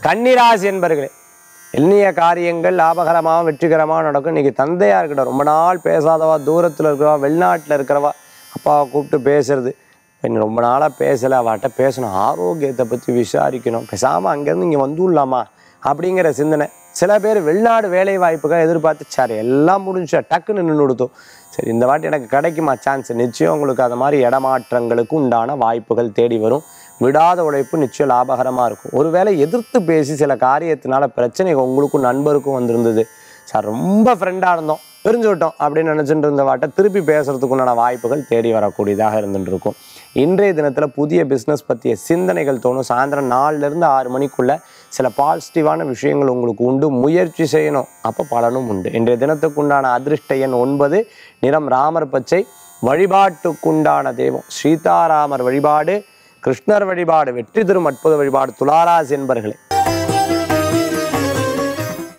கன்னிராசி என்பர்களே எண்ணிய காரியங்கள் லாபகரமாக வெற்றிகரமாக நடக்கும் இன்னைக்கு தந்தையாக இருக்கட்டும் ரொம்ப நாள் பேசாதவா தூரத்தில் இருக்கிறவா வெளிநாட்டில் இருக்கிறவா அப்பாவை கூப்பிட்டு பேசுறது இப்போ ரொம்ப நாளாக பேசலை அவட்ட பேசணும் ஆரோக்கியத்தை பற்றி விசாரிக்கணும் பேசாமல் அங்கேருந்து இங்கே வந்துடலாமா அப்படிங்கிற சிந்தனை சில பேர் வெளிநாடு வேலை வாய்ப்புகள் எதிர்பார்த்து சார் எல்லாம் முடிஞ்சா டக்குன்னு நின்று கொடுத்தோம் சரி இந்த வாட்டி எனக்கு கிடைக்குமா சான்ஸ் நிச்சயம் உங்களுக்கு அது மாதிரி இடமாற்றங்களுக்கு உண்டான வாய்ப்புகள் தேடி வரும் விடாத உழைப்பு நிச்சயம் லாபகரமாக இருக்கும் ஒருவேளை எதிர்த்து பேசி சில காரியத்தினால பிரச்சனை உங்களுக்கும் நண்பருக்கும் வந்திருந்தது சார் ரொம்ப ஃப்ரெண்டாக இருந்தோம் பிரிஞ்சு விட்டோம் அப்படின்னு நினச்சிட்டு இருந்த வாட்டை திருப்பி பேசுறதுக்குண்டான வாய்ப்புகள் தேடி வரக்கூடியதாக இருந்துட்டு இருக்கும் இன்றைய தினத்தில் புதிய பிஸ்னஸ் பற்றிய சிந்தனைகள் தோணும் சாயந்தரம் நாலுலேருந்து ஆறு மணிக்குள்ள சில பாசிட்டிவான விஷயங்கள் உங்களுக்கு உண்டு முயற்சி செய்யணும் அப்போ பலனும் உண்டு இன்றைய தினத்துக்குண்டான அதிர்ஷ்ட எண் ஒன்பது நிறம் ராமர் பச்சை வழிபாட்டுக்குண்டான தெய்வம் சீதாராமர் வழிபாடு கிருஷ்ணர் வழிபாடு வெற்றி தரும் அற்புத வழிபாடு துளாராசி என்பர்களே